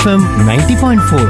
FM ninety point four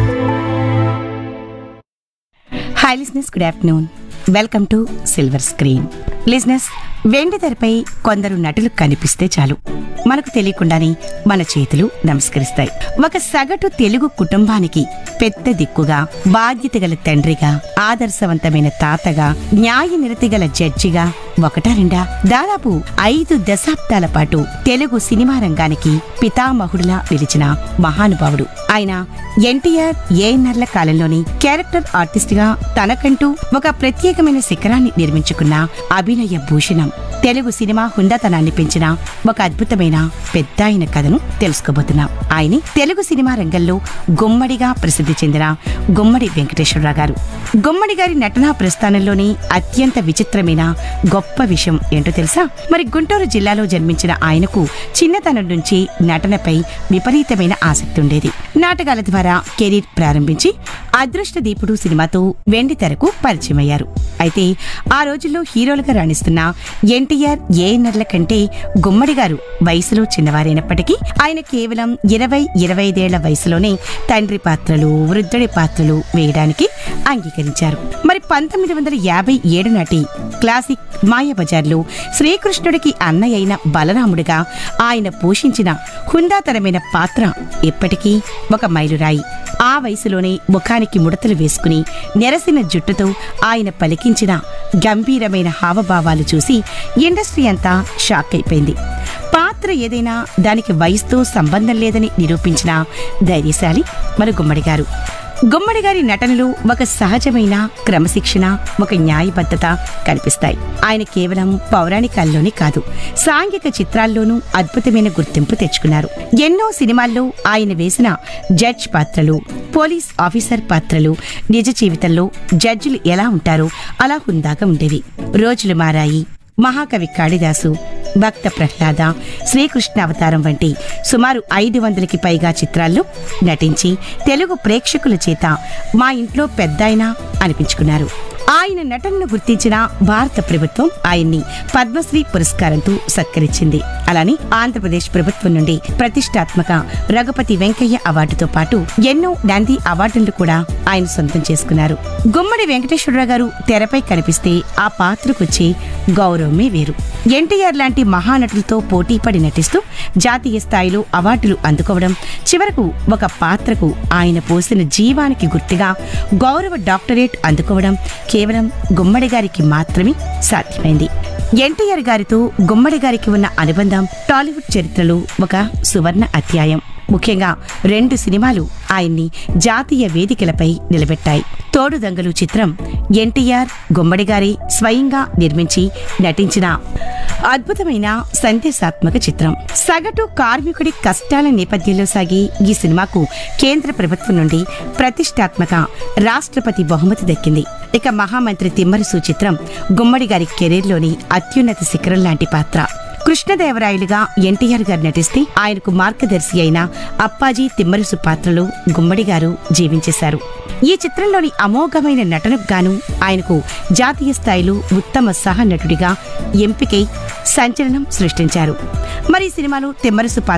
hi listeners good afternoon welcome to silver screen listeners వెండి తెరపై కొందరు నటులు కనిపిస్తే చాలు మనకు తెలియకుండానే మన చేతులు నమస్కరిస్తాయి ఒక సగటు తెలుగు కుటుంబానికి పెద్ద దిక్కుగా బాధ్యత గల తండ్రిగా ఆదర్శవంతమైన తాతగా న్యాయ నిరతి గల జడ్జిగా ఒకటా రెండా దాదాపు ఐదు దశాబ్దాల పాటు తెలుగు సినిమా రంగానికి పితామహుడులా నిలిచిన మహానుభావుడు ఆయన ఎన్టీఆర్ ఏఎన్ఆర్ల కాలంలోని క్యారెక్టర్ ఆర్టిస్ట్ గా తనకంటూ ఒక ప్రత్యేకమైన శిఖరాన్ని నిర్మించుకున్న అభినయ భూషణం తెలుగు సినిమా హుందాతనాన్ని పెంచిన ఒక అద్భుతమైన పెద్ద ఆయన కథను తెలుసుకోబోతున్నాం ఆయనే తెలుగు సినిమా రంగంలో గుమ్మడిగా ప్రసిద్ధి చెందిన గుమ్మడి వెంకటేశ్వరరావు గారు గుమ్మడి గారి నటనా ప్రస్థానంలోని అత్యంత విచిత్రమైన గొప్ప విషయం ఏంటో తెలుసా మరి గుంటూరు జిల్లాలో జన్మించిన ఆయనకు చిన్నతనం నుంచి నటనపై విపరీతమైన ఆసక్తి ఉండేది నాటకాల ద్వారా కెరీర్ ప్రారంభించి అదృష్ట దీపుడు సినిమాతో వెండి తెరకు పరిచయమయ్యారు అయితే ఆ రోజుల్లో హీరోలుగా రాణిస్తున్న ఎన్టీఆర్ ఏఎన్ఆర్ల కంటే గుమ్మడి గారు వయసులో చిన్నవారైనప్పటికీ ఆయన కేవలం ఇరవై ఇరవై ఐదేళ్ల వయసులోనే తండ్రి పాత్రలు వృద్ధుడి పాత్రలు వేయడానికి అంగీకరించారు మరి పంతొమ్మిది వందల యాభై ఏడు నాటి క్లాసిక్ మాయాబజార్లో శ్రీకృష్ణుడికి అన్నయ్య అయిన బలరాముడిగా ఆయన పోషించిన హుందాతరమైన పాత్ర ఎప్పటికీ ఒక మైలురాయి ఆ వయసులోనే ముఖానికి ముడతలు వేసుకుని నెరసిన జుట్టుతో ఆయన పలికించిన గంభీరమైన హావభావాలు చూసి ఇండస్ట్రీ అంతా షాక్ అయిపోయింది పాత్ర ఏదైనా దానికి వయసుతో సంబంధం లేదని నిరూపించిన ధైర్యశాలి మన గుమ్మడి గారు గుమ్మడి గారి నటనలో ఒక సహజమైన క్రమశిక్షణ ఒక న్యాయబద్ధత కనిపిస్తాయి ఆయన కేవలం పౌరాణికాల్లోనే కాదు సాంఘిక చిత్రాల్లోనూ అద్భుతమైన గుర్తింపు తెచ్చుకున్నారు ఎన్నో సినిమాల్లో ఆయన వేసిన జడ్జ్ పాత్రలు పోలీస్ ఆఫీసర్ పాత్రలు నిజ జీవితంలో జడ్జిలు ఎలా ఉంటారో అలా హుందాగా ఉండేవి రోజులు మారాయి మహాకవి కాళిదాసు భక్త ప్రహ్లాద శ్రీకృష్ణ అవతారం వంటి సుమారు ఐదు వందలకి పైగా చిత్రాల్లో నటించి తెలుగు ప్రేక్షకుల చేత మా ఇంట్లో పెద్దాయన అనిపించుకున్నారు ఆయన నటనను గుర్తించిన భారత ప్రభుత్వం ఆయన్ని పద్మశ్రీ పురస్కారంతో సత్కరించింది అలానే ఆంధ్రప్రదేశ్ ప్రభుత్వం నుండి ప్రతిష్టాత్మక రఘుపతి వెంకయ్య అవార్డుతో పాటు ఎన్నో నంది అవార్డులు కూడా ఆయన సొంతం చేసుకున్నారు గుమ్మడి వెంకటేశ్వరరావు గారు తెరపై కనిపిస్తే ఆ పాత్రకొచ్చే గౌరవమే వేరు ఎన్టీఆర్ లాంటి మహానటులతో పోటీపడి నటిస్తూ జాతీయ స్థాయిలో అవార్డులు అందుకోవడం చివరకు ఒక పాత్రకు ఆయన పోసిన జీవానికి గుర్తుగా గౌరవ డాక్టరేట్ అందుకోవడం కేవలం గుమ్మడి గారికి మాత్రమే సాధ్యమైంది ఎన్టీఆర్ గారితో గుమ్మడి గారికి ఉన్న అనుబంధం టాలీవుడ్ చరిత్రలో ఒక సువర్ణ అధ్యాయం ముఖ్యంగా రెండు సినిమాలు ఆయన్ని జాతీయ వేదికలపై నిలబెట్టాయి తోడు దంగలు చిత్రం ఎన్టీఆర్ గుమ్మడి గారి స్వయంగా నిర్మించి నటించిన అద్భుతమైన సందేశాత్మక చిత్రం సగటు కార్మికుడి కష్టాల నేపథ్యంలో సాగి ఈ సినిమాకు కేంద్ర ప్రభుత్వం నుండి ప్రతిష్టాత్మక రాష్ట్రపతి బహుమతి దక్కింది ఇక మహామంత్రి తిమ్మరుసు చిత్రం గుమ్మడి గారి కెరీర్లోని అత్యున్నత శిఖరం లాంటి పాత్ర కృష్ణదేవరాయలుగా ఎన్టీఆర్ గారు నటిస్తే ఆయనకు మార్గదర్శి అయిన అప్పాజీ తిమ్మరుసు పాత్రలో గుమ్మడి గారు జీవించేశారు ఈ చిత్రంలోని అమోఘమైన నటనకు గాను ఆయనకు జాతీయ స్థాయిలో ఉత్తమ సహ నటుడిగా ఎంపికై సంచలనం సృష్టించారు మరి ఈ సినిమాలో తిమ్మరుసు పాత్ర